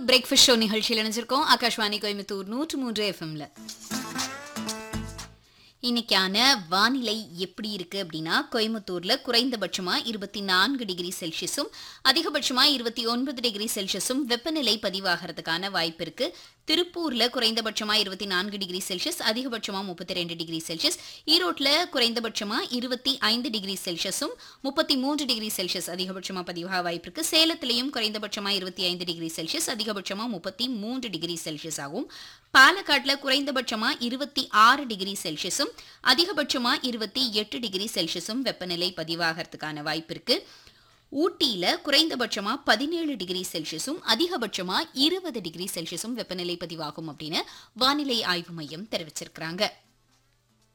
breakfast show நிகழ்ச்சியில் இணைஞ்சிருக்கோம் ஆகாஷ்வாணி கோயம்புத்தூர் நூற்று மூன்று எஃப்எம்ல இன்னைக்கான வானிலை எப்படி இருக்கு அப்படின்னா கோயம்புத்தூர்ல குறைந்தபட்சமா இருபத்தி நான்கு டிகிரி செல்சியஸும் அதிகபட்சமா இருபத்தி ஒன்பது டிகிரி செல்சியஸும் வெப்பநிலை பதிவாகிறதுக்கான வாய்ப்பு இருக்கு திருப்பூர்ல குறைந்தபட்சமா இருபத்தி நான்கு டிகிரி செல்சியஸ் அதிகபட்சமா முப்பத்தி ரெண்டு டிகிரி செல்சியஸ் ஈரோட்ல குறைந்தபட்சமா இருபத்தி ஐந்து டிகிரி செல்சியஸும் முப்பத்தி மூன்று டிகிரி செல்சியஸ் அதிகபட்சமா பதிவாக வாய்ப்பு இருக்கு சேலத்திலையும் குறைந்தபட்சமா இருபத்தி ஐந்து டிகிரி செல்சியஸ் அதிகபட்சமா முப்பத்தி மூன்று டிகிரி செல்சியஸ் ஆகும் பாலக்காட்டுல குறைந்தபட்சமா இருபத்தி ஆறு டிகிரி செல்சியஸும் அதிகபட்சமா இருபத்தி எட்டு டிகிரி செல்சியஸும் வெப்பநிலை பதிவாகிறதுக்கான வாய்ப்பு இருக்கு ஊட்டியில குறைந்தபட்சமா பதினேழு டிகிரி செல்சியஸும் அதிகபட்சமா இருபது டிகிரி செல்சியஸும் வெப்பநிலை பதிவாகும் அப்படின்னு வானிலை ஆய்வு மையம் தெரிவிச்சிருக்கிறாங்க